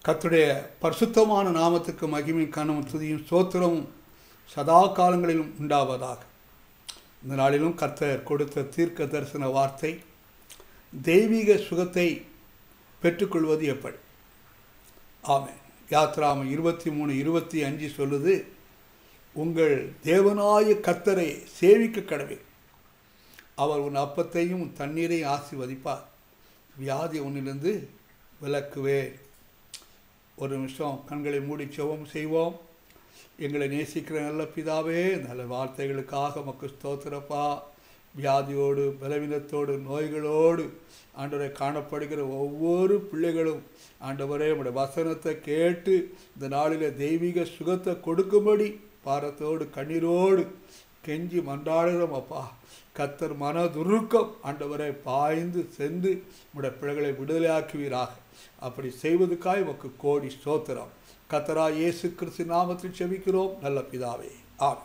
கர்த்தருடைய பரிசுத்தமான நாமத்துக்கு மகிமை கனமும் துதியும் சோத்திரமும் சதா காலங்களிலும் உண்டாவதாக இந்த நாளிலும் கர்த்தர் கொடுத்த தீர்க்க தரிசன வார்த்தை தெய்வீக சுகத்தை பெற்றுக்கொள்வது எப்படி ஆமென் யாத்ராம இருபத்தி மூணு இருபத்தி அஞ்சு சொல்லுது உங்கள் தேவனாய கர்த்தரை சேவிக்க கடவே அவர் உன் அப்பத்தையும் உன் தண்ணீரையும் ஆசீர்வதிப்பார் வியாதி உன்னிலிருந்து விலக்குவேன் ஒரு நிமிஷம் கண்களை மூடி செவம் செய்வோம் எங்களை நேசிக்கிற நல்ல பிதாவே நல்ல வார்த்தைகளுக்காக மக்கள் ஸ்தோத்திரப்பா வியாதியோடு பலவீனத்தோடு நோய்களோடு ஆண்டவரை காணப்படுகிற ஒவ்வொரு பிள்ளைகளும் ஆண்டவரே உடைய வசனத்தை கேட்டு இந்த நாளில் தெய்வீக சுகத்தை கொடுக்கும்படி பாரத்தோடு கண்ணீரோடு கெஞ்சி மன்றாடுகிறோம் அப்பா கத்தர் மனதுருக்கம் ஆண்டவரை பாய்ந்து சென்று உடைய பிள்ளைகளை விடுதலையாக்குவீராக அப்படி செய்வதற்காக உமக்கு கோடி ஸ்தோத்திரம் கத்தரா இயேசு கிறிஸ்து நாமத்தில் செபிக்கிறோம் நல்ல பிதாவே ஆம்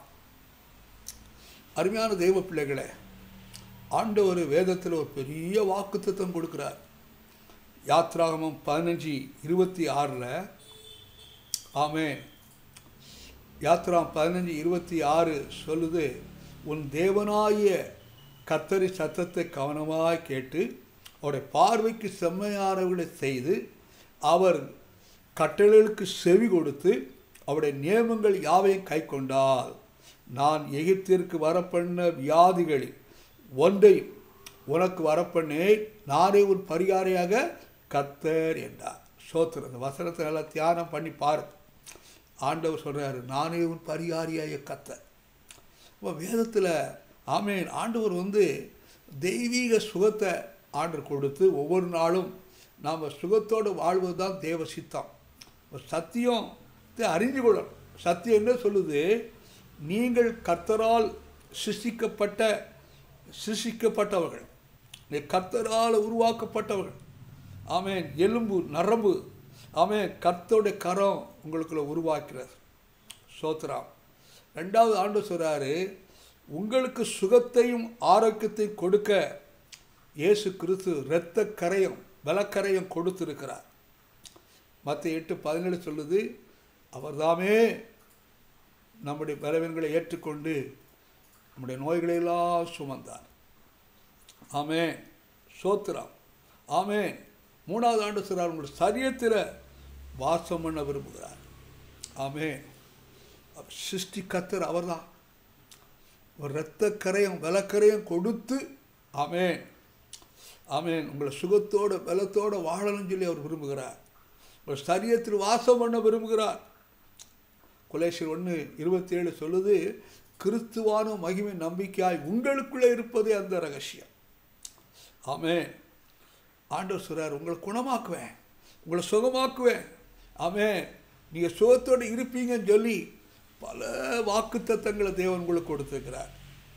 அருமையான தெய்வ பிள்ளைகளே ஆண்டவர் வேதத்தில் ஒரு பெரிய வாக்குத்தத்தம் கொடுக்கிறார் யாத்ராகமம் பதினஞ்சு இருபத்தி ஆறில் ஆமே யாத்ராம் பதினஞ்சு இருபத்தி ஆறு சொல்லுது உன் தேவனாய கத்தரி சத்தத்தை கவனமாய் கேட்டு அவருடைய பார்வைக்கு செம்மையானவர்களை செய்து அவர் கட்டளைகளுக்கு செவி கொடுத்து அவருடைய நியமங்கள் யாவையும் கை கொண்டால் நான் எகிப்திற்கு வரப்பண்ண வியாதிகளில் ஒன்றை உனக்கு வரப்பண்ணேன் நானே உன் பரிகாரையாக கத்தர் என்றார் சோத்திர அந்த வசனத்தை நல்லா தியானம் பண்ணி பாரு ஆண்டவர் சொல்கிறாரு நானே உன் பரிகாரியாக கத்தர் இப்போ வேதத்தில் ஆமேன் ஆண்டவர் வந்து தெய்வீக சுகத்தை ஆண்டர் கொடுத்து ஒவ்வொரு நாளும் நாம் சுகத்தோடு வாழ்வது தான் தேவ சித்தம் சத்தியம் அறிஞ்சு கொள்ளணும் சத்தியம் என்ன சொல்லுது நீங்கள் கர்த்தரால் சிருஷ்டிக்கப்பட்ட சிருஷ்டிக்கப்பட்டவர்கள் நீ கர்த்தரால் உருவாக்கப்பட்டவர்கள் ஆமேன் எலும்பு நரம்பு ஆமேன் கர்த்தருடைய கரம் உங்களுக்குள்ள உருவாக்கிறது சோத்ராம் ரெண்டாவது ஆண்டு சொல்கிறாரு உங்களுக்கு சுகத்தையும் ஆரோக்கியத்தையும் கொடுக்க இயேசு கிறிஸ்து இரத்த கரையும் பலக்கரையும் கொடுத்திருக்கிறார் மற்ற எட்டு பதினேழு சொல்லுது அவர்தாமே நம்முடைய பலவீனங்களை ஏற்றுக்கொண்டு நம்முடைய நோய்களையெல்லாம் சுமந்தார் ஆமே சோத்திரம் ஆமே மூணாவது ஆண்டு சொல்கிறார் உங்களுடைய சரியத்தில் வாசம் பண்ண விரும்புகிறார் ஆமே சிருஷ்டி கத்தர் அவர்தான் ஒரு இரத்த கரையும் விலக்கரையும் கொடுத்து ஆமேன் ஆமேன் உங்களை சுகத்தோடு பலத்தோடு வாழணும்னு சொல்லி அவர் விரும்புகிறார் ஒரு சரியத்தில் வாசம் பண்ண விரும்புகிறார் குலேஷர் ஒன்று இருபத்தி ஏழு சொல்லுது கிறிஸ்துவான மகிமை நம்பிக்கையாய் உங்களுக்குள்ளே இருப்பதே அந்த ரகசியம் ஆமே ஆண்டவர் சொல்கிறார் உங்களை குணமாக்குவேன் உங்களை சுகமாக்குவேன் ஆமே நீங்கள் சுகத்தோடு இருப்பீங்கன்னு சொல்லி பல வாக்கு தத்தங்களை தேவன் உங்களுக்கு கொடுத்துருக்கிறார்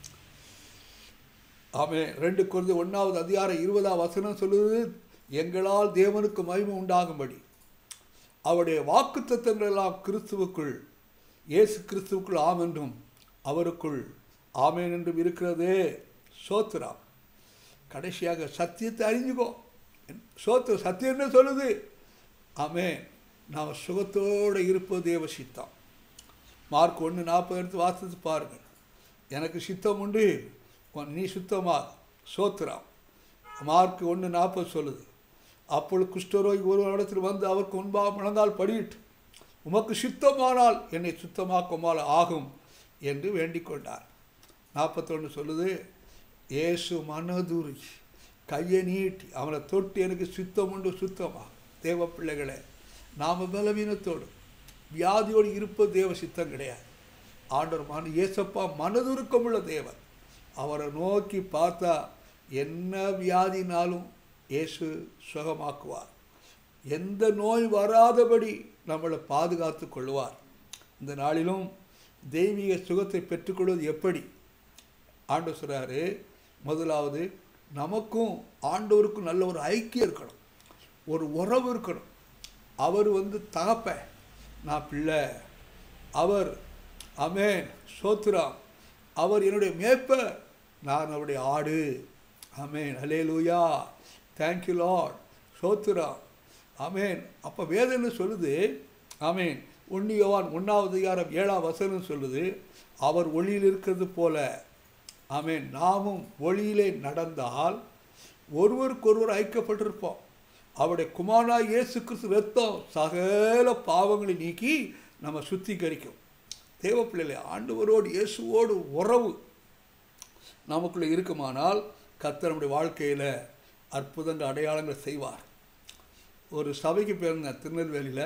ஆமே ரெண்டு குறைந்து ஒன்றாவது அதிகாரம் இருபதாம் வசனம் சொல்லுது எங்களால் தேவனுக்கு மகிமை உண்டாகும்படி அவருடைய வாக்கு தத்தங்கள் எல்லாம் கிறிஸ்துவுக்குள் இயேசு கிறிஸ்துவுக்குள் ஆம் என்றும் அவருக்குள் ஆமேன் என்றும் இருக்கிறதே சோத்திரா கடைசியாக சத்தியத்தை அறிஞ்சுக்கோ சோத்திர சத்தியம் என்ன சொல்லுது ஆமே நாம் சுகத்தோடு இருப்பது தேவ சித்தம் மார்க் ஒன்று நாற்பது எடுத்து வாசித்து பாருங்கள் எனக்கு சித்தம் உண்டு நீ சுத்தமாக சோத்திரம் மார்க் ஒன்று நாற்பது சொல்லுது அப்பொழுது குஷ்டரோகி ஒரு இடத்தில் வந்து அவருக்கு முன்பாக முழங்கால் படியிட்டு உமக்கு சுத்தமானால் என்னை சுத்தமாக்குமால் ஆகும் என்று வேண்டிக் கொண்டார் நாற்பத்தொன்று சொல்லுது ஏசு மனதுரி கையை நீட்டி அவனை தொட்டு எனக்கு சுத்தம் உண்டு சுத்தமாக தேவ பிள்ளைகளே நாம் பலவீனத்தோடு வியாதியோடு இருப்பது தேவ சித்தம் கிடையாது ஆண்டவர் மன ஏசப்பா மனதுருக்கமுள்ள தேவன் அவரை நோக்கி பார்த்தா என்ன வியாதினாலும் இயேசு சுகமாக்குவார் எந்த நோய் வராதபடி நம்மளை பாதுகாத்து கொள்வார் இந்த நாளிலும் தெய்வீக சுகத்தை பெற்றுக்கொள்வது எப்படி ஆண்டு சொல்கிறாரு முதலாவது நமக்கும் ஆண்டவருக்கும் நல்ல ஒரு ஐக்கியம் இருக்கணும் ஒரு உறவு இருக்கணும் அவர் வந்து தகப்ப நான் பிள்ளை அவர் அமேன் சோத்ராம் அவர் என்னுடைய மேய்ப்பர் நான் அவருடைய ஆடு அமேன் அலே லூயா தேங்க்யூ லார்ட் சோத்ரா ஆமேன் அப்போ வேதனை சொல்லுது ஆமேன் ஒன்னியவான் ஒன்றாவது அதிகாரம் ஏழாம் வசனம் சொல்லுது அவர் ஒளியில் இருக்கிறது போல ஆமேன் நாமும் ஒளியிலே நடந்தால் ஒருவருக்கொருவர் ஐக்கப்பட்டிருப்போம் அவருடைய குமாரனா இயேசு கிறிஸ்து ரத்தம் சகல பாவங்களை நீக்கி நம்ம சுத்திகரிக்கும் தேவ பிள்ளைகளை ஆண்டவரோடு இயேசுவோடு உறவு நமக்குள்ளே இருக்குமானால் கர்த்தர் நம்முடைய வாழ்க்கையில் அற்புதங்கள் அடையாளங்களை செய்வார் ஒரு சபைக்கு போயிருந்தேன் திருநெல்வேலியில்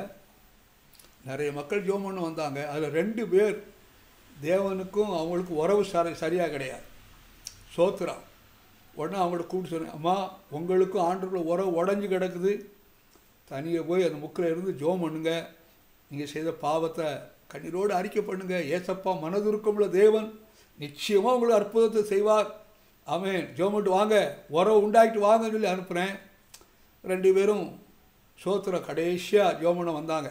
நிறைய மக்கள் ஜோம் பண்ண வந்தாங்க அதில் ரெண்டு பேர் தேவனுக்கும் அவங்களுக்கும் உறவு சரி சரியாக கிடையாது சோத்ரா உடனே அவங்கள்ட்ட கூப்பிட்டு சொன்னேன் அம்மா உங்களுக்கும் ஆண்டுக்குள்ள உறவு உடஞ்சி கிடக்குது தனியாக போய் அந்த முக்கில் இருந்து ஜோம் பண்ணுங்க நீங்கள் செய்த பாவத்தை கண்ணீரோடு அறிக்கை பண்ணுங்க ஏசப்பா மனதுருக்கமுள்ள தேவன் நிச்சயமாக உங்களுக்கு அற்புதத்தை செய்வார் ஆமேன் ஜோம் பண்ணிட்டு வாங்க உறவு உண்டாக்கிட்டு வாங்கன்னு சொல்லி அனுப்புகிறேன் ரெண்டு பேரும் சோத்திர கடைசியாக ஜோமனை வந்தாங்க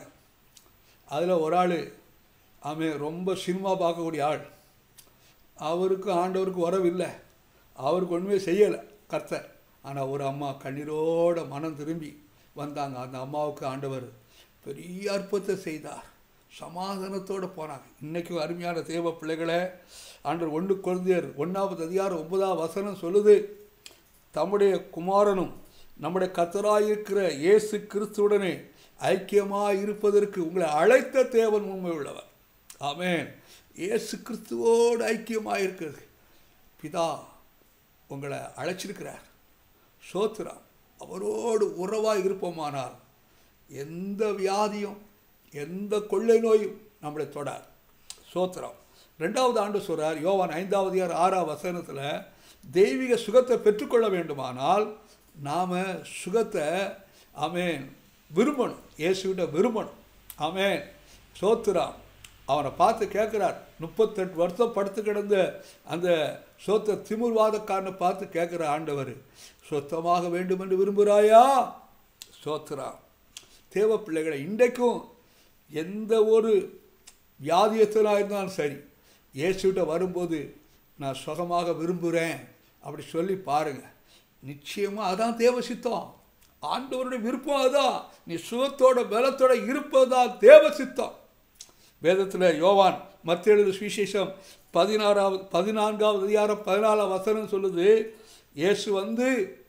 அதில் ஒரு ஆள் அவன் ரொம்ப சினிமா பார்க்கக்கூடிய ஆள் அவருக்கு ஆண்டவருக்கு உறவு இல்லை அவருக்கு ஒன்றுமே செய்யலை கர்த்தர் ஆனால் ஒரு அம்மா கண்ணீரோட மனம் திரும்பி வந்தாங்க அந்த அம்மாவுக்கு ஆண்டவர் பெரிய அற்புதத்தை செய்தார் சமாதானத்தோடு போனாங்க இன்றைக்கும் அருமையான தேவ பிள்ளைகளை ஆண்டவர் ஒன்று குழந்தையர் ஒன்றாவது அதிகாரம் ஒன்பதாவது வசனம் சொல்லுது தம்முடைய குமாரனும் நம்முடைய கத்தராயிருக்கிற இயேசு கிறிஸ்துவுடனே ஐக்கியமாக இருப்பதற்கு உங்களை அழைத்த தேவன் உண்மை உள்ளவர் ஆமேன் இயேசு கிறிஸ்துவோடு ஐக்கியமாக இருக்கிறது பிதா உங்களை அழைச்சிருக்கிறார் சோத்ரா அவரோடு உறவாக இருப்போமானால் எந்த வியாதியும் எந்த கொள்ளை நோயும் நம்மளை தொடார் சோத்திரம் ரெண்டாவது ஆண்டு சொல்கிறார் யோவான் ஐந்தாவது யார் ஆறாம் வசனத்தில் தெய்வீக சுகத்தை பெற்றுக்கொள்ள வேண்டுமானால் நாம் சுகத்தை ஆமேன் விரும்பணும் இயேசுகிட்ட விரும்பணும் ஆமேன் சோத்துராம் அவனை பார்த்து கேட்குறார் முப்பத்தெட்டு வருஷம் படுத்து கிடந்த அந்த சோத்த திமுர்வாதக்காரனை பார்த்து கேட்குற ஆண்டவர் சொத்தமாக வேண்டும் என்று விரும்புகிறாயா சோத்துராம் தேவ பிள்ளைகளை இன்றைக்கும் எந்த ஒரு வியாதியத்திலாக இருந்தாலும் சரி இயேசுகிட்ட வரும்போது நான் சுகமாக விரும்புகிறேன் அப்படி சொல்லி பாருங்கள் நிச்சயமாக அதான் தேவ சித்தம் ஆண்டவருடைய விருப்பம் அதான் நீ சுகத்தோட பலத்தோட இருப்பதுதான் தேவ சித்தம் வேதத்தில் யோவான் மத்திய எழுது சுவிசேஷம் பதினாறாவது பதினான்காவது அதிகாரம் பதினாலாம் வசனம் சொல்லுது இயேசு வந்து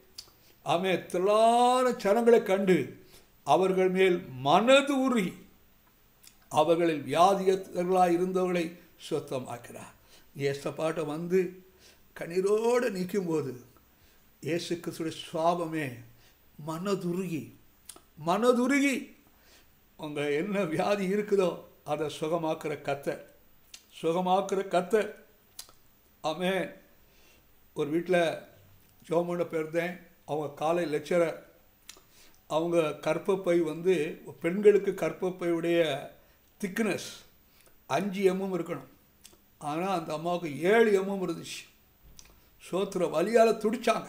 அவன் திரளான சனங்களை கண்டு அவர்கள் மேல் மனது உருகி அவர்களில் வியாதியர்களாக இருந்தவர்களை சுத்தமாக்கிறார் ஏசப்பாட்டை வந்து கண்ணீரோடு நிற்கும்போது இயேசு கிறிஸ்துடைய சுவாபமே மனதுருகி மனதுருகி உங்கள் என்ன வியாதி இருக்குதோ அதை சுகமாக்குற கத்தர் சுகமாக்குற கத்தர் ஆமே ஒரு வீட்டில் ஜோமோட போயிருந்தேன் அவங்க காலை லெக்சரர் அவங்க கற்பப்பை வந்து பெண்களுக்கு கற்பப்பையுடைய திக்னஸ் அஞ்சு எம்எம் இருக்கணும் ஆனால் அந்த அம்மாவுக்கு ஏழு எம்எம் இருந்துச்சு சோத்திர வலியால் துடித்தாங்க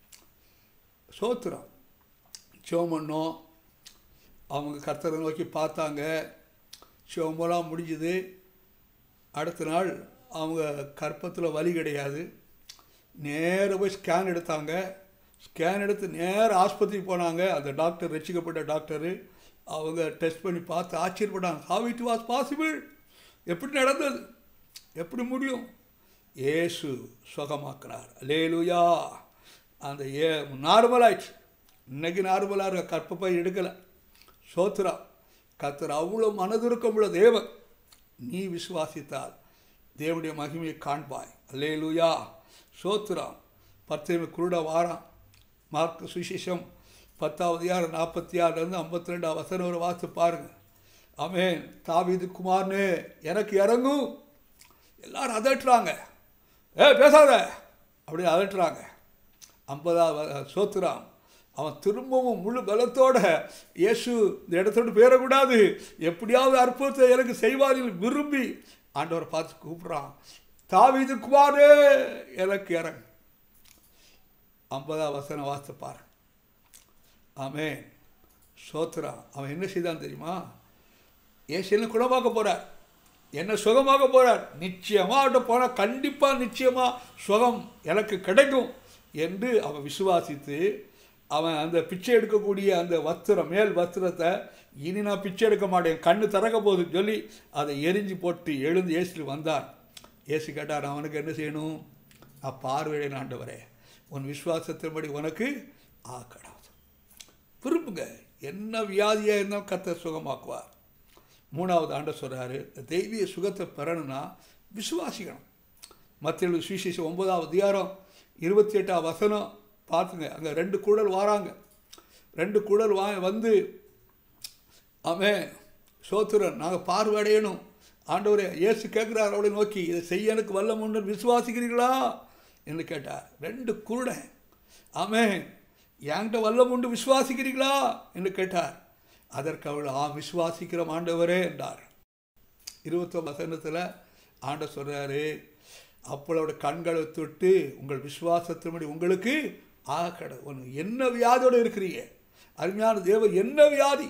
சோத்திரம் சிவமண்ணோம் அவங்க கர்த்தரை நோக்கி பார்த்தாங்க சிவமெல்லாம் முடிஞ்சுது அடுத்த நாள் அவங்க கற்பத்தில் வலி கிடையாது நேராக போய் ஸ்கேன் எடுத்தாங்க ஸ்கேன் எடுத்து நேராக ஆஸ்பத்திரிக்கு போனாங்க அந்த டாக்டர் ரசிக்கப்பட்ட டாக்டரு அவங்க டெஸ்ட் பண்ணி பார்த்து ஆச்சரியப்பட்டாங்க ஹவ் இட் வாஸ் பாசிபிள் எப்படி நடந்தது எப்படி முடியும் ஏசு சுகமாக்குறார் லேலுயா அந்த ஏ நார்மல் ஆயிடுச்சு இன்னைக்கு நார்மலாக இருக்க கற்பப்பை எடுக்கலை சோத்ரா கத்தர் அவ்வளோ மனதுருக்கமுள்ள தேவன் நீ விசுவாசித்தால் தேவனுடைய மகிமையை காண்பாய் அல்லேலுயா சோத்ரா பத்தேம குருட வாரம் மார்க் சுவிசேஷம் பத்தாவது யார் நாற்பத்தி ஆறுலேருந்து ஐம்பத்தி ரெண்டாம் வசனம் ஒரு வாசித்து பாருங்கள் ஆமேன் தாவிது குமார்னு எனக்கு இறங்கும் எல்லாரும் அதட்டுறாங்க ஏ பேசாத அப்படி அதட்டுறாங்க ஐம்பதாவது சோத்துறான் அவன் திரும்பவும் முழு பலத்தோட இயேசு இந்த இடத்தோடு பேரக்கூடாது எப்படியாவது அற்புதத்தை எனக்கு செய்வாரில் விரும்பி ஆண்டவரை பார்த்து கூப்பிட்றான் தாவிது குமாரே எனக்கு இறங்கு ஐம்பதாம் வசனம் வாசிப்பார் ஆமே சோத்ரா அவன் என்ன செய்தான் தெரியுமா ஏசு என்ன குணமாக்க போகிறார் என்ன சுகமாக போகிறார் நிச்சயமாக அவர்கிட்ட போனால் கண்டிப்பாக நிச்சயமாக சுகம் எனக்கு கிடைக்கும் என்று அவன் விசுவாசித்து அவன் அந்த பிச்சை எடுக்கக்கூடிய அந்த வஸ்திரம் மேல் வஸ்திரத்தை இனி நான் பிச்சை எடுக்க மாட்டேன் கண்ணு திறக்க போகுதுன்னு சொல்லி அதை எரிஞ்சு போட்டு எழுந்து ஏசிட்டு வந்தான் ஏசு கேட்டார் அவனுக்கு என்ன செய்யணும் நான் பார்வையிட ஆண்டவரே உன் விசுவாசத்தின்படி உனக்கு ஆக்கடாது விரும்புங்க என்ன வியாதியாக இருந்தாலும் கர்த்தர் சுகமாக்குவார் மூணாவது ஆண்ட சொல்கிறாரு தெய்வீக சுகத்தை பெறணும்னா விசுவாசிக்கணும் மத்திய சுவிசேஷம் ஒன்பதாவது அதிகாரம் இருபத்தி எட்டாம் வசனம் பார்த்துங்க அங்கே ரெண்டு குடல் வாராங்க ரெண்டு குடல் வா வந்து அவன் சோத்துரன் நாங்கள் பார்வையடையணும் ஆண்டவரே இயேசு கேட்குறார் அவளை நோக்கி இதை செய்ய எனக்கு வல்ல முன்னர் விசுவாசிக்கிறீர்களா என்று கேட்டார் ரெண்டு குருடன் ஆமென் என்கிட்ட வல்லம் உண்டு விசுவாசிக்கிறீர்களா என்று கேட்டார் அதற்கு அவள் ஆ விசுவாசிக்கிறோம் ஆண்டவரே என்றார் இருபத்தொம்பது வசனத்தில் ஆண்ட சொல்கிறாரு அப்பளோட கண்களை தொட்டு உங்கள் விசுவாசத்தின்படி உங்களுக்கு ஆகட ஒன்று என்ன வியாதியோடு இருக்கிறீங்க அருமையான தேவன் என்ன வியாதி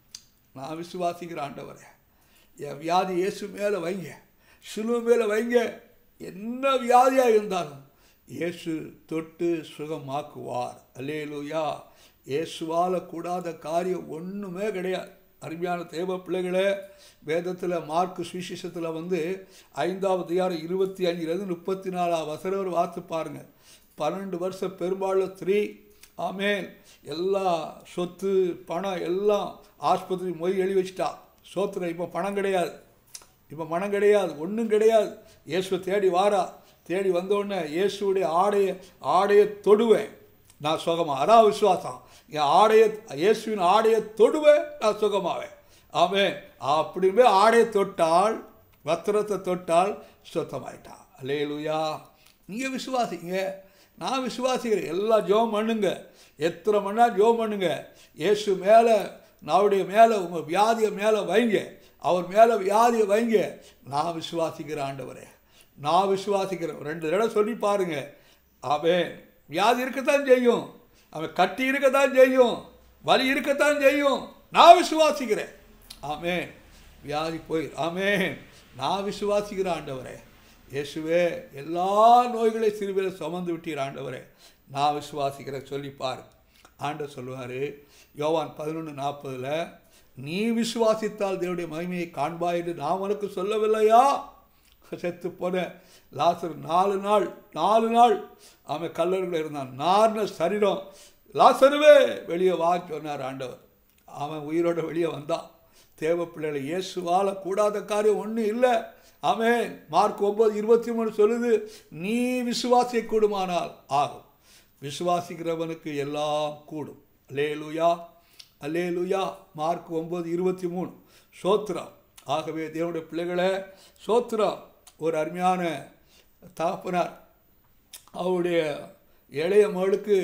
நான் விசுவாசிக்கிற ஆண்டவரே என் வியாதி இயேசு மேலே வைங்க சிலுவை மேலே வைங்க என்ன வியாதியாக இருந்தாலும் இயேசு தொட்டு சுகமாக்குவார் அல்லேலூயா இயேசுவால் கூடாத காரியம் ஒன்றுமே கிடையாது அருமையான தேவ பிள்ளைகளே வேதத்தில் மார்க்கு சுவிசேஷத்தில் வந்து ஐந்தாவது அதிகாரம் இருபத்தி அஞ்சுலேருந்து முப்பத்தி நாலாவது வசனம் ஒரு வார்த்தை பாருங்கள் பன்னெண்டு வருஷம் பெரும்பாலும் ஸ்திரீ ஆமேன் எல்லா சொத்து பணம் எல்லாம் ஆஸ்பத்திரி மொய் எழுதி வச்சிட்டா சோத்துல இப்போ பணம் கிடையாது இப்போ பணம் கிடையாது ஒன்றும் கிடையாது இயேசுவை தேடி வாரா தேடி வந்தோடனே இயேசுடைய ஆடையை ஆடையை தொடுவேன் நான் சுகமாக அதான் விசுவாசம் என் ஆடையை இயேசுவின் ஆடையை தொடுவேன் நான் சுகமாவேன் ஆமே அப்படியுமே ஆடையை தொட்டால் வஸ்திரத்தை தொட்டால் சுத்தமாயிட்டா அல்லேலுயா நீங்கள் விசுவாசிங்க நான் விசுவாசிக்கிறேன் எல்லாம் ஜோம் பண்ணுங்க எத்தனை மணி நேரம் ஜோம் பண்ணுங்க இயேசு மேலே நாவுடைய மேலே உங்கள் வியாதியை மேலே வைங்க அவர் மேலே வியாதியை வைங்க நான் விசுவாசிக்கிற ஆண்டவரே நான் விசுவாசிக்கிறேன் ரெண்டு தடவை சொல்லி பாருங்க அவன் வியாதி இருக்கத்தான் செய்யும் அவன் கட்டி இருக்கத்தான் செய்யும் வலி இருக்கத்தான் செய்யும் நான் விசுவாசிக்கிறேன் ஆமே வியாதி போய் ஆமே நான் விசுவாசிக்கிற ஆண்டவரே இயேசுவே எல்லா நோய்களையும் சிறுவையில் சுமந்து விட்டீர் ஆண்டவரே நான் விசுவாசிக்கிறேன் சொல்லிப்பார் ஆண்டவர் சொல்லுவார் யோவான் பதினொன்று நாற்பதில் நீ விசுவாசித்தால் தேவனுடைய மகிமையை காண்பாய் என்று நான் உனக்கு சொல்லவில்லையா செத்து போன லாசர் நாலு நாள் நாலு நாள் அவன் கல்லூரியில் இருந்தான் நார்ன சரீரம் லாசருவே வெளியே வா சொன்னார் ஆண்டவர் அவன் உயிரோட வெளியே வந்தான் தேவ பிள்ளைகளை இயேசுவால கூடாத காரியம் ஒன்றும் இல்லை அவன் மார்க் ஒன்பது இருபத்தி மூணு சொல்லுது நீ விசுவாசிய கூடுமானால் ஆகும் விசுவாசிக்கிறவனுக்கு எல்லாம் கூடும் அல்லேலுயா அல்லேலுயா மார்க் ஒம்பது இருபத்தி மூணு சோத்ரா ஆகவே தேவனுடைய பிள்ளைகளை சோத்ரா ஒரு அருமையான தாப்பனார் அவருடைய இளைய மகளுக்கு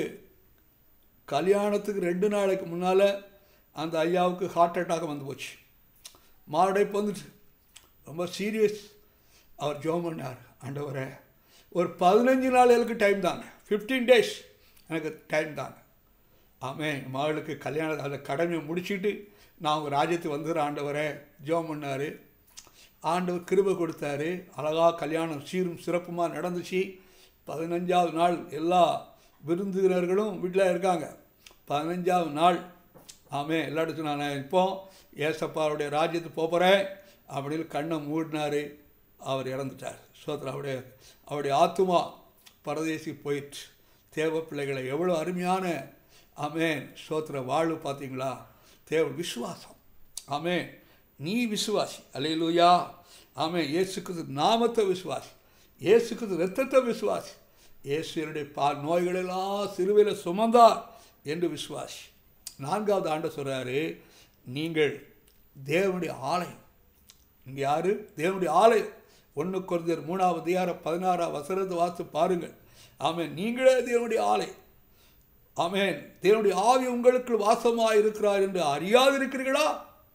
கல்யாணத்துக்கு ரெண்டு நாளைக்கு முன்னால் அந்த ஐயாவுக்கு ஹார்ட் அட்டாக் வந்து போச்சு மாரடைப்பு வந்துட்டு ரொம்ப சீரியஸ் அவர் ஜோம் பண்ணார் ஆண்டவரே ஒரு பதினஞ்சு நாள் எனக்கு டைம் தாங்க ஃபிஃப்டீன் டேஸ் எனக்கு டைம் தாங்க ஆமே மகளுக்கு கல்யாணம் அந்த கடமையை முடிச்சுட்டு நான் உங்கள் ராஜ்யத்துக்கு வந்துடுற ஆண்டவரே ஜோம் பண்ணார் ஆண்டவர் கிருபை கொடுத்தாரு அழகாக கல்யாணம் சீரும் சிறப்புமாக நடந்துச்சு பதினஞ்சாவது நாள் எல்லா விருந்தினர்களும் வீட்டில் இருக்காங்க பதினஞ்சாவது நாள் ஆமே எல்லா நான் இப்போ ஏசப்பாவுடைய ராஜ்யத்துக்கு போகிறேன் அப்படின்னு கண்ணை மூடினார் அவர் இறந்துட்டார் சோத்திர அவருடைய அவருடைய ஆத்துமா பரதேசி போயிட்டு தேவ பிள்ளைகளை எவ்வளோ அருமையான ஆமேன் சோத்திர வாழ்வு பார்த்தீங்களா தேவ விசுவாசம் ஆமேன் நீ விசுவாசி அலையிலூயா ஆமே இயேசுக்கு நாமத்தை விசுவாசி இயேசுக்கு ரத்தத்தை விசுவாசி இயேசு என்னுடைய பா நோய்களெல்லாம் சிறுவையில் சுமந்தார் என்று விசுவாசி நான்காவது ஆண்ட சொல்கிறாரு நீங்கள் தேவனுடைய ஆலயம் இங்கே யார் தேவனுடைய ஆலயம் ஒன்று குறைஞ்சர் மூணாவது அதிகாரம் பதினாறாம் வசனத்தை வாசித்து பாருங்கள் ஆமேன் நீங்களே தேவனுடைய ஆலயம் ஆமேன் தேவனுடைய ஆவி உங்களுக்கு வாசமாக இருக்கிறார் என்று அறியாது இருக்கிறீர்களா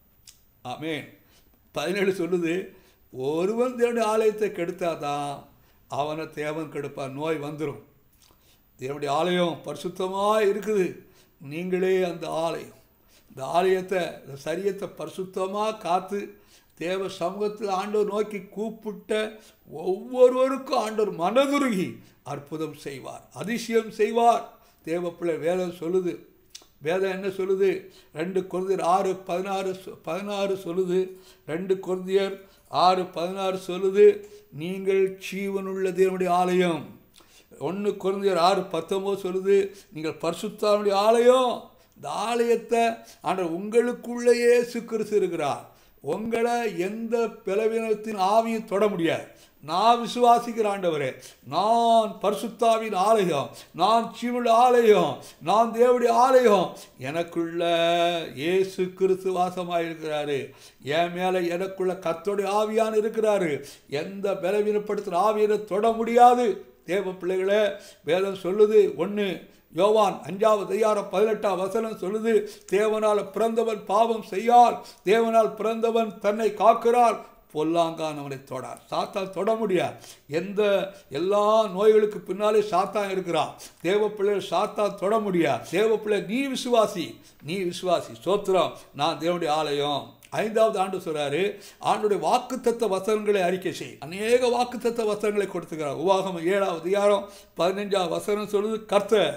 ஆமேன் பதினேழு சொல்லுது ஒருவன் தேவனுடைய ஆலயத்தை கெடுத்தாதான் அவனை தேவன் கெடுப்பான் நோய் வந்துடும் தேவனுடைய ஆலயம் பரிசுத்தமாக இருக்குது நீங்களே அந்த ஆலயம் இந்த ஆலயத்தை இந்த சரியத்தை பரிசுத்தமாக காத்து தேவ சமூகத்தில் ஆண்டவர் நோக்கி கூப்பிட்ட ஒவ்வொருவருக்கும் ஆண்டவர் மனதுருகி அற்புதம் செய்வார் அதிசயம் செய்வார் தேவ பிள்ளை வேதம் சொல்லுது வேதம் என்ன சொல்லுது ரெண்டு குருந்தியர் ஆறு பதினாறு சொ- பதினாறு சொல்லுது ரெண்டு குருந்தியர் ஆறு பதினாறு சொல்லுது நீங்கள் ஜீவனுள்ள தேவனுடைய ஆலயம் ஒன்று குருந்தியர் ஆறு பத்தொம்போது சொல்லுது நீங்கள் பரிசுத்தாவுடைய ஆலயம் இந்த ஆலயத்தை ஆண்டவர் உங்களுக்குள்ளேயே கிறிஸ்து இருக்கிறார் உங்களை எந்த பலவீனத்தின் ஆவியும் தொட முடியாது நான் விசுவாசிக்கிற ஆண்டவரே நான் பரிசுத்தாவின் ஆலயம் நான் ஜீவனுடைய ஆலயம் நான் தேவனுடைய ஆலயம் எனக்குள்ள இயேசு கிறிஸ்து வாசமாயிருக்கிறாரு என் மேலே எனக்குள்ள கத்தோடைய ஆவியான இருக்கிறாரு எந்த பலவீனப்படுத்துகிற ஆவியனை தொட முடியாது தேவ பிள்ளைகளே வேதம் சொல்லுது ஒன்று யோவான் அஞ்சாவது அதிகாரம் பதினெட்டாம் வசனம் சொல்லுது தேவனால் பிறந்தவன் பாவம் செய்யார் தேவனால் பிறந்தவன் தன்னை காக்கிறார் பொல்லாங்கான் அவனை தொடார் சாத்தான் தொட முடியாது எந்த எல்லா நோய்களுக்கு பின்னாலே சாத்தான் இருக்கிறான் தேவ பிள்ளைகள் சாத்தான் தொட முடியாது தேவ பிள்ளை நீ விசுவாசி நீ விசுவாசி சோத்திரம் நான் தேவனுடைய ஆலயம் ஐந்தாவது ஆண்டு சொல்றாரு ஆண்டுடைய வாக்குத்தத்த வசனங்களை அறிக்கை செய் அநேக வாக்குத்தத்த வசனங்களை கொடுத்துக்கிறார் உபாகம் ஏழாவது அதிகாரம் பதினஞ்சாவது வசனம் சொல்லுது கர்த்தர்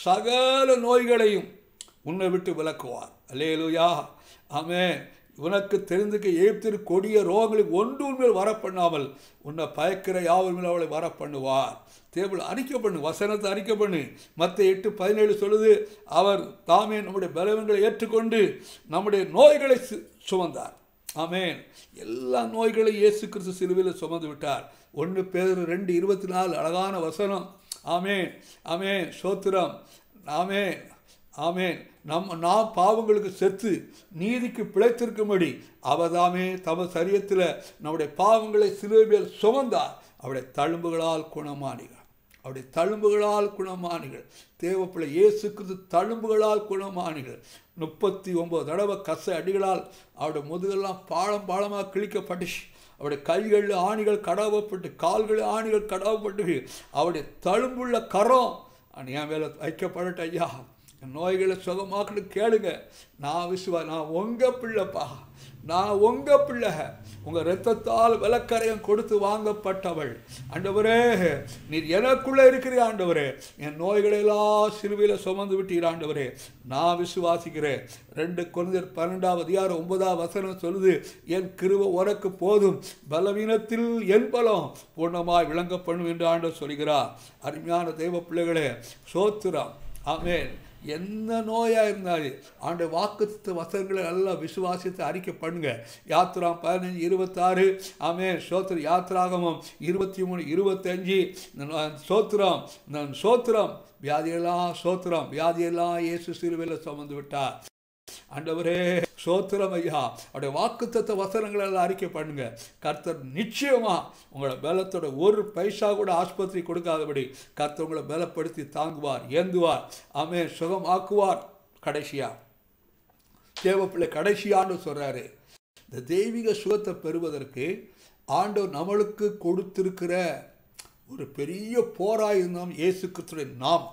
சகல நோய்களையும் உன்னை விட்டு விலக்குவார் அல்லேலூயா ஆமென் உனக்கு தெரிந்துக்க ஏப்திரு கொடிய ரோகங்களுக்கு ஒன்று மேல் வர பண்ணாமல் உன்னை பயக்கிற யாவர் மேல் அவளை வர பண்ணுவார் தேவள் அறிக்கை பண்ணு வசனத்தை அறிக்கை பண்ணு மற்ற எட்டு பதினேழு சொல்லுது அவர் தாமே நம்முடைய பலவீனங்களை ஏற்றுக்கொண்டு நம்முடைய நோய்களை சு- சுமந்தார் ஆமென் எல்லா நோய்களையும் இயேசு கிறிஸ்து சிலுவையில் சுமந்து விட்டார் ஒன்று பேர் ரெண்டு இருபத்தி நாலு அழகான வசனம் ஆமென் ஆமென் சோத்திரம் ஆமென் ஆமென் நம்ம நாம் பாவங்களுக்கு செத்து நீதிக்கு பிழைத்திருக்கும்படி அவதாமே தம சரியத்தில் நம்முடைய பாவங்களை சிலுவை மேல் சுமந்தார் அவருடைய தழும்புகளால் குணமானிகள் அவருடைய தழும்புகளால் குணமானிகள் தேவப்பிள்ளை இயேசு கிறிஸ்து தழும்புகளால் குணமானிகள் முப்பத்தி ஒன்பது தடவை கச அடிகளால் அவருடைய முதுகெல்லாம் பாலம் பாலமாக கிழிக்கப்பட்டுச்சு அவருடைய கைகளில் ஆணிகள் கடவப்பட்டு கால்களில் ஆணிகள் கடவப்பட்டு அவருடைய தழும்புள்ள கரம் என் மேலே வைக்கப்படட்டும் ஐயா என் நோய்களை சுகமாக்கணும் கேளுங்க நான் விசுவா நான் உங்கள் பிள்ளைப்பா நான் உங்கள் பிள்ளை உங்கள் இரத்தத்தால் விலக்கரையும் கொடுத்து வாங்கப்பட்டவள் ஆண்டவரே நீர் எனக்குள்ளே இருக்கிற ஆண்டவரே என் நோய்களெல்லாம் சிலுவையில் சுமந்து விட்டீர் ஆண்டவரே நான் விசுவாசிக்கிறேன் ரெண்டு குழந்தையர் பன்னெண்டாவது அதிகாரம் ஒன்பதாம் வசனம் சொல்லுது என் கிருப உனக்கு போதும் பலவீனத்தில் என் பலம் பூர்ணமாய் விளங்க பண்ணும் என்று ஆண்டவர் சொல்கிறார் அருமையான தெய்வ பிள்ளைகளே சோத்திரம் ஆமென் என்ன நோயாக இருந்தாலும் ஆண்டு வாக்குத்த வசனங்களை நல்லா விசுவாசித்து அறிக்கை பண்ணுங்க யாத்ரா பதினஞ்சு இருபத்தாறு ஆமே சோத்திர யாத்ராகமம் இருபத்தி மூணு இருபத்தஞ்சு இந்த நோ- சோத்திரம் இந்த சோத்திரம் வியாதியெல்லாம் சோத்திரம் வியாதியெல்லாம் இயேசு சிலுவையில் சுமந்து விட்டார் ஆண்டவரே சோத்திரம் ஐயா அவருடைய வாக்குத்தத்த வசனங்களை எல்லாம் அறிக்கை பண்ணுங்க கர்த்தர் நிச்சயமா உங்களோட பலத்தோட ஒரு பைசா கூட ஆஸ்பத்திரி கொடுக்காதபடி கர்த்தர் உங்களை பலப்படுத்தி தாங்குவார் ஏந்துவார் ஆமே சுகம் ஆக்குவார் கடைசியா தேவப்பிள்ளை கடைசியான்னு சொல்றாரு இந்த தெய்வீக சுகத்தை பெறுவதற்கு ஆண்டவர் நம்மளுக்கு கொடுத்திருக்கிற ஒரு பெரிய போராயுதம் இயேசு கிறிஸ்துடைய நாம்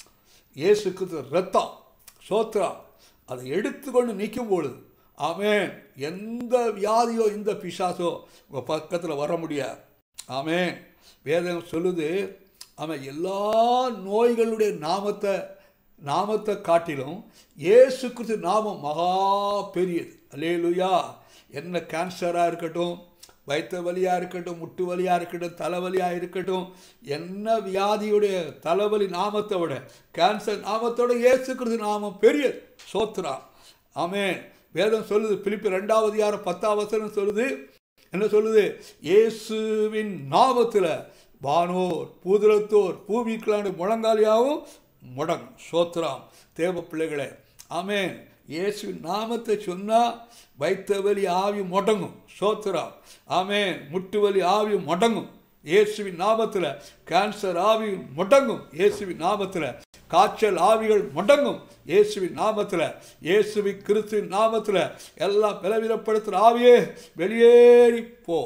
இயேசு கிறிஸ்து ரத்தம் சோத்திரம் அதை எடுத்துக்கொண்டு நிற்கும் பொழுது ஆமென் எந்த வியாதியோ இந்த பிசாசோ உங்கள் பக்கத்தில் வர முடியாது ஆமென் வேதம் சொல்லுது ஆமாம் எல்லா நோய்களுடைய நாமத்தை நாமத்தை காட்டிலும் இயேசு கிறிஸ்து நாமம் மகா பெரியது அல்லேலூயா என்ன கேன்சராக இருக்கட்டும் வயிற்று வலியாக இருக்கட்டும் முட்டு வலியாக இருக்கட்டும் தலைவலியாக இருக்கட்டும் என்ன வியாதியுடைய தலைவலி நாமத்தை விட கேன்சர் நாமத்தோட இயேசு கிறிஸ்து நாமம் பெரியது சோத்ரா ஆமென் வேதம் சொல்லுது பிலிப்பி ரெண்டாவது யாரும் பத்தாம் வசனம் சொல்லுது என்ன சொல்லுது இயேசுவின் நாமத்தில் வானோர் பூதுரத்தோர் பூமிக்கலான முழங்காலியாவும் முடங்கும் சோத்ராம் தேவ பிள்ளைகளே ஆமென் இயேசுவின் நாமத்தை சொன்னால் வைத்த வலி ஆவி முடங்கும் சோத்ராம் ஆமென் முட்டு வலி ஆவி முடங்கும் இயேசுவின் நாமத்தில் கேன்சர் ஆவி முடங்கும் இயேசுவின் நாமத்தில் காய்ச்சல் ஆவிகள் முடங்கும் இயேசுவின் நாமத்தில் இயேசுவி கிறிஸ்துவின் நாமத்தில் எல்லாம் பலவீனப்படுத்துகிற ஆவியே வெளியேறி போ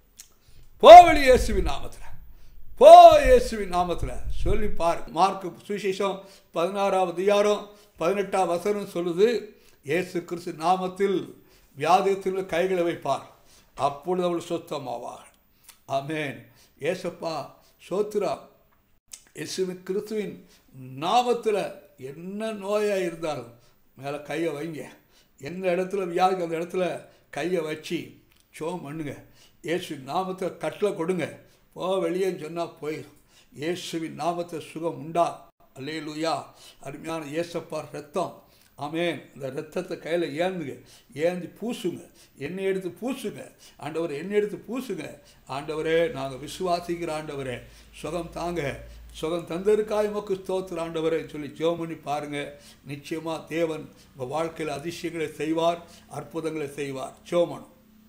போ வெளி இயேசுவின் நாமத்தில் போ இயேசுவின் நாமத்தில் சொல்லி பார் மார்க் சுவிசேஷம் பதினாறாவது அதிகாரம் பதினெட்டாம் வசனம் சொல்லுது இயேசு கிறிஸ்து நாமத்தில் வியாதியத்தில் கைகளை வைப்பார் அப்பொழுது அவள் சுத்தமாவார் ஆமென் ஏசப்பா சோத்ரா இயேசுவின் கிறிஸ்துவின் நாமத்தில் என்ன நோயாக இருந்தாலும் மேலே கையை வைங்க எந்த இடத்துல வியாதிக்கு அந்த இடத்துல கையை வச்சு சோம் பண்ணுங்க இயேசுவின் நாமத்தில் கட்டளை கொடுங்க போ வெளியேன்னு சொன்னால் போயிடும் இயேசுவின் நாமத்தை சுகம் உண்டா அல்லேலூயா அருமையான இயேசப்பா ரத்தம் ஆமென் இந்த ரத்தத்தை கையில் ஏந்துங்க ஏந்தி பூசுங்க எண்ணெய் எடுத்து பூசுங்க ஆண்டவரே எண்ணெய் எடுத்து பூசுங்க ஆண்டவரே நாங்கள் விசுவாசிக்கிற ஆண்டவரே சுகம் தாங்க சுகம் தந்தருக்காய் மக்கு ஸ்தோத்திர ஆண்டவரே சொல்லி ஜெபம் பண்ணி பாருங்க நிச்சயமா தேவன் உங்கள் வாழ்க்கையில் அதிசயங்களை செய்வார் அற்புதங்களை செய்வார் ஜெபமனும்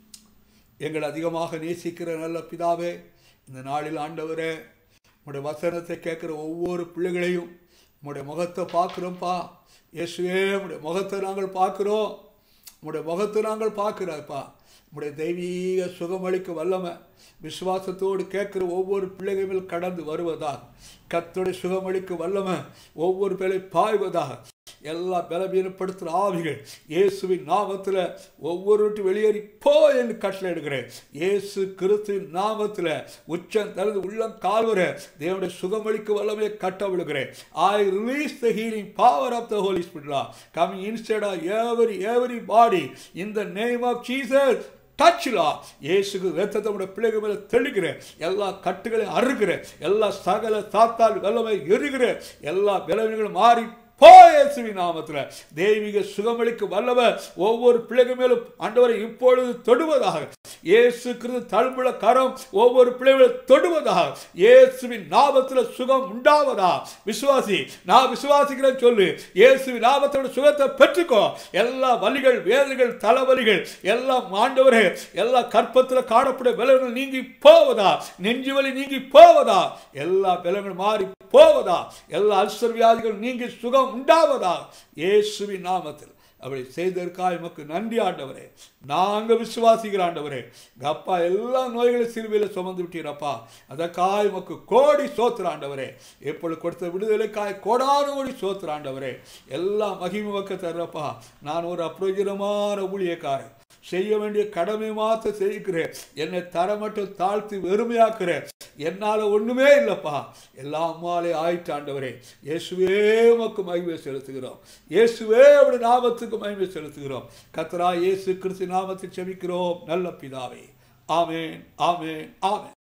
எங்களை அதிகமாக நேசிக்கிற நல்ல பிதாவே இந்த நாளில் ஆண்டவரே உங்களுடைய வசனத்தை கேட்குற ஒவ்வொரு பிள்ளைகளையும் உங்களுடைய முகத்தை பார்க்குறோம்ப்பா இயேசுவே உங்களுடைய முகத்தை நாங்கள் பார்க்குறோம் உங்களுடைய முகத்தை நாங்கள் பார்க்குறோம்ப்பா உங்களுடைய தெய்வீக சுகமளிக்க வல்லமை விசுவாசத்தோடு கேட்குற ஒவ்வொரு பிள்ளைகள் மேல் கடந்து வருவதாக கத்தோடைய சுகமளிக்க வல்லமை ஒவ்வொரு பேரை பாய்வதாக எல்லா பலவீனப்படுத்துகிற ஆவிகள் இயேசுவின் நாமத்தில் ஒவ்வொருட்டு வெளியேறி போ என்று கட்டளை எடுக்கிறேன் இயேசு கிறிஸ்துவின் நாமத்தில் உச்சம் தனது உள்ளம் கால்வர தேவனுடைய சுகமளிக்க வல்லமையை கட்ட விடுகிறேன் I release the healing power of the Holy ஸ்பிரிட்லா coming instead of every everybody in the name of Jesus டச்லா இயேசுக்கு ரத்தத்தை உடைய பிள்ளைகள் மேலே தெளிக்கிறேன் எல்லா கட்டுகளையும் அறுக்கிறேன் எல்லா சகல சாத்தால் வல்லமை எரிகிற எல்லா விளைவுகளும் மாறி போயேசுவின் நாமத்தில் தெய்வீக சுகமளிக்கு வல்லவர் ஒவ்வொரு பிள்ளைகள் மேலும் ஆண்டவரை இப்பொழுது தொடுவதாக இயேசு கிறிஸ்து தழும்புல கரம் ஒவ்வொரு பிள்ளைகளும் தொடுவதாக இயேசுவின் நாமத்தில் சுகம் உண்டாவதா விசுவாசி நான் விசுவாசிக்கிறேன் சொல்லு இயேசுவின் நாமத்தோட சுகத்தை பெற்றுக்கோ எல்லா வலிகள் வேதனைகள் தலைவலிகள் எல்லாம் ஆண்டவரே எல்லா கற்பத்தில் காணப்படும் விலகுகள் நீங்கி போவதா நெஞ்சு வலி நீங்கி போவதா எல்லா விலகுகள் மாறி போவதா எல்லா அல்சர் வியாதிகள் நீங்கி சுகம் உண்டாவதா இயேசுவின் நாமத்தில் அப்படி செய்ததற்காக எமக்கு நன்றி ஆண்டவரே நாங்கள் விசுவாசிக்கிற ஆண்டவரே எங்க அப்பா எல்லா நோய்களையும் சிறுவையில் சுமந்து விட்டீரப்பா அதற்காக எமக்கு கோடி சோத்திர ஆண்டவரே எப்பொழுது கொடுத்த விடுதலைக்காய் கோடான கோடி சோத்திர ஆண்டவரே எல்லா மகிமை பக்க தர்றப்பா நான் ஒரு அப்பிரயோஜனமான ஊழியக்காரன் செய்ய வேண்டிய கடமை மாத்த செய்கிறேன் என்னை தர மட்டும் தாழ்த்தி வெறுமையாக்குறேன் என்னால ஒண்ணுமே இல்லப்பா எல்லாம் அம்மாலே ஆயிட்டாண்டவரே இயேசுவே உமக்கு மகிமை செலுத்துகிறோம் இயேசுவே அவருடைய நாமத்துக்கு மகிமை செலுத்துகிறோம் கத்தரா இயேசு கிறிஸ்து நாமத்தில் செபிக்கிறோம் நல்ல பிதாவே ஆமேன் ஆமேன் ஆமேன்